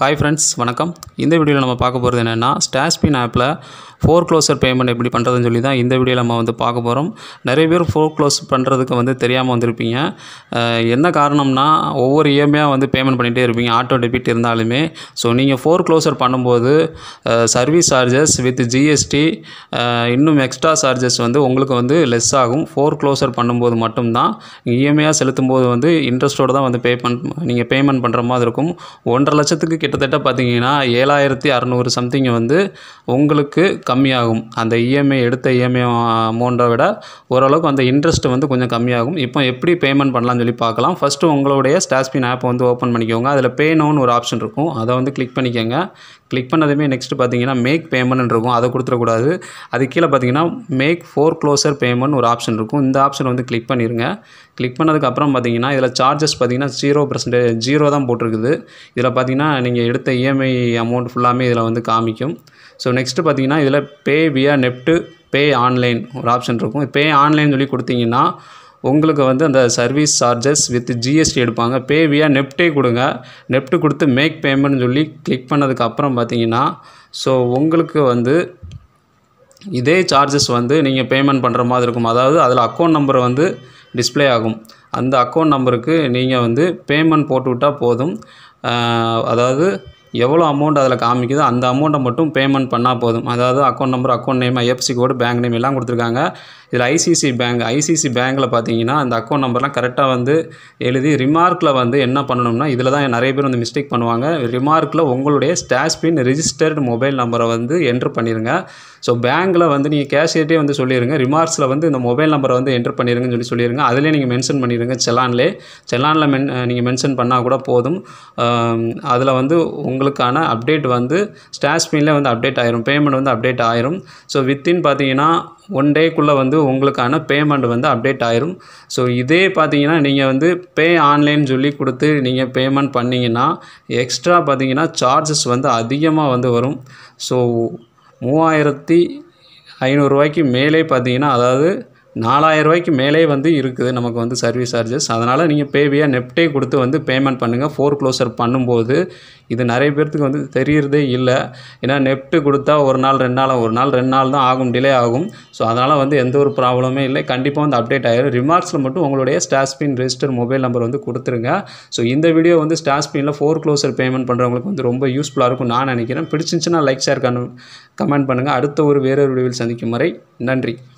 hi friends வணக்கம் இந்த வீடியோவில் நம்ம பார்க்க போகிறது என்னென்னா ஸ்டாஸ்பின் ஆப்பில் ஃபோர் க்ளோசர் பேமெண்ட் எப்படி பண்ணுறதுன்னு சொல்லி தான் இந்த வீடியோவில் நம்ம வந்து பார்க்க போகிறோம் நிறைய பேர் ஃபோர் க்ளோஸ் பண்ணுறதுக்கு வந்து தெரியாமல் வந்திருப்பீங்க அஹ் என்ன காரணம்னா ஒவ்வொரு இஎம்ஐயாக வந்து பேமெண்ட் பண்ணிகிட்டே இருப்பீங்க ஆட்டோ டெபிட் இருந்தாலுமே ஸோ நீங்கள் ஃபோர் க்ளோசர் பண்ணும்போது சர்வீஸ் சார்ஜஸ் வித் ஜிஎஸ்டி இன்னும் எக்ஸ்ட்ரா சார்ஜஸ் வந்து உங்களுக்கு வந்து லெஸ் ஆகும் ஃபோர் க்ளோசர் பண்ணும்போது மட்டும்தான் இஎம்ஐயாக செலுத்தும் போது வந்து இன்ட்ரெஸ்ட்டோடு தான் வந்து பே பண் நீங்கள் பேமெண்ட் பண்ணுற மாதிரி இருக்கும் ஒன்றரை லட்சத்துக்கு கிட்டத்தட்ட பார்த்தீங்கன்னா ஏழாயிரத்தி அறநூறு சம்திங் வந்து உங்களுக்கு கம்மியாகும் அந்த இஎம்ஐ எடுத்த இஎம்ஐ அமௌண்ட்டை விட ஓரளவுக்கு அந்த இன்ட்ரெஸ்ட் வந்து கொஞ்சம் கம்மியாகும் இப்போ எப்படி பேமெண்ட் பண்ணலாம்னு சொல்லி பார்க்கலாம் ஃபஸ்ட்டு உங்களுடைய ஸ்டாஸ்பின் ஆப்பை வந்து ஓப்பன் பண்ணிக்கோங்க அதில் பே நோன்னு ஒரு ஆப்ஷன் இருக்கும் அதை வந்து கிளிக் பண்ணிக்கோங்க கிளிக் பண்ணதுமே நெக்ஸ்ட் பார்த்தீங்கன்னா மேக் பேமெண்ட் இருக்கும் அதை கொடுத்துடக்கூடாது அது கீழே பார்த்தீங்கன்னா மேக் ஃபோர் க்ளோசர் பேமெண்ட் ஒரு ஆப்ஷன் இருக்கும் இந்த ஆப்ஷன் வந்து கிளிக் பண்ணிடுங்க கிளிக் பண்ணதுக்கப்புறம் பார்த்தீங்கன்னா இதில் சார்ஜஸ் பார்த்தீங்கன்னா ஜீரோ பர்சன்டேஜ் ஜீரோ தான் போட்டிருக்குது இதில் பார்த்தீங்கன்னா நீங்கள் எடுத்த இஎம்ஐ அமௌண்ட் ஃபுல்லாமே இதில் வந்து காமிக்கும் ஸோ நெக்ஸ்ட்டு பார்த்தீங்கன்னா இதில் பே வியா நெப்ட்டு பே ஆன்லைன் ஒரு ஆப்ஷன் இருக்கும் பே ஆன்லைன் சொல்லி கொடுத்தீங்கன்னா உங்களுக்கு வந்து அந்த சர்வீஸ் சார்ஜஸ் வித் ஜிஎஸ்டி எடுப்பாங்க பே வியா நெப்டே கொடுங்க நெப்ட் கொடுத்து மேக் பேமெண்ட் சொல்லி கிளிக் பண்ணதுக்கு அப்புறம் பார்த்தீங்கன்னா ஸோ உங்களுக்கு வந்து இதே சார்ஜஸ் வந்து நீங்கள் பேமெண்ட் பண்ணுற மாதிரி இருக்கும் அதாவது அதில் அக்கௌண்ட் நம்பர் வந்து டிஸ்ப்ளே ஆகும் அந்த அக்கௌண்ட் நம்பருக்கு நீங்கள் வந்து பேமெண்ட் போட்டு விட்டால் போதும் ஆஹ் அதாவது எவ்வளோ அமௌண்ட் அதில் காமிக்குதோ அந்த அமௌண்ட்டை மட்டும் பேமெண்ட் பண்ணால் போதும் அதாவது account number account name IFSC code bank name எல்லாம் கொடுத்துருக்காங்க இதில் ஐசிசி பேங்க் ஐசிசி பேங்க்கில் பார்த்தீங்கன்னா அந்த அக்கௌண்ட் நம்பர்லாம் கரெக்டாக வந்து எழுதி ரிமார்க்கில் வந்து என்ன பண்ணணும்னா இதில் தான் நிறைய பேர் வந்து மிஸ்டேக் பண்ணுவாங்க ரிமார்க்கில் உங்களுடைய ஸ்டாஸ்பின் ரிஜிஸ்டர்டு மொபைல் நம்பரை வந்து என்ட்ரு பண்ணிடுங்க ஸோ பேங்க்கில் வந்து நீங்கள் கேஷியர்ட்டே வந்து சொல்லிடுங்க ரிமார்க்ஸில் வந்து இந்த மொபைல் நம்பரை வந்து என்ட்ரு பண்ணிடுங்கன்னு சொல்லி சொல்லிடுங்க அதிலே நீங்கள் மென்ஷன் பண்ணிடுங்க செலான்லே செலானில் மென் நீங்கள் மென்ஷன் பண்ணால் கூட போதும் அதில் வந்து உங்களுக்கான அப்டேட் வந்து ஸ்டாஸ்பின்லேயே வந்து அப்டேட் ஆயிரும் பேமெண்ட் வந்து அப்டேட் ஆயிரும் ஸோ வித்தின் பார்த்தீங்கன்னா ஒன் டேக்குள்ளே வந்து உங்களுக்கான பேமெண்ட் வந்து அப்டேட் ஆயிரும் ஸோ இதே பார்த்தீங்கன்னா நீங்கள் வந்து பே ஆன்லைன் சொல்லி கொடுத்து நீங்கள் பேமெண்ட் பண்ணிங்கன்னா எக்ஸ்ட்ரா பார்த்தீங்கன்னா சார்ஜஸ் வந்து அதிகமாக வந்து வரும் ஸோ மூவாயிரத்தி ஐநூறுரூவாய்க்கு மேலே பார்த்தீங்கன்னா அதாவது நாலாயிரம் ரூபாய்க்கு மேலே வந்து இருக்குது நமக்கு வந்து சர்வீஸ் சார்ஜஸ் அதனால் நீங்கள் பேவியாக நெப்டே கொடுத்து வந்து பேமெண்ட் பண்ணுங்கள் ஃபோர் க்ளோசர் பண்ணும்போது இது நிறைய பேர்த்துக்கு வந்து தெரியறதே இல்லை ஏன்னா நெப்ட்டு கொடுத்தா ஒரு நாள் ரெண்டு நாள் ஒரு நாள் ரெண்டு நாள் தான் ஆகும் டிலே ஆகும் ஸோ அதனால் வந்து எந்த ஒரு ப்ராப்ளமே இல்லை கண்டிப்பாக வந்து அப்டேட் ஆயிரும் ரிமார்க்ஸில் மட்டும் உங்களுடைய ஸ்டாஸ்பின் ரெஜிஸ்டர் மொபைல் நம்பர் வந்து கொடுத்துருங்க ஸோ இந்த வீடியோ வந்து ஸ்டாஸ்பினில் ஃபோர் க்ளோசர் பேமெண்ட் பண்ணுறவங்களுக்கு வந்து ரொம்ப யூஸ்ஃபுல்லாக இருக்கும் நான் நினைக்கிறேன் பிடிச்சிருந்துச்சுன்னா லைக் ஷேர் கமெண்ட் பண்ணுங்கள் அடுத்த ஒரு வேறொரு வீடியோவில் சந்திக்கும் வரை நன்றி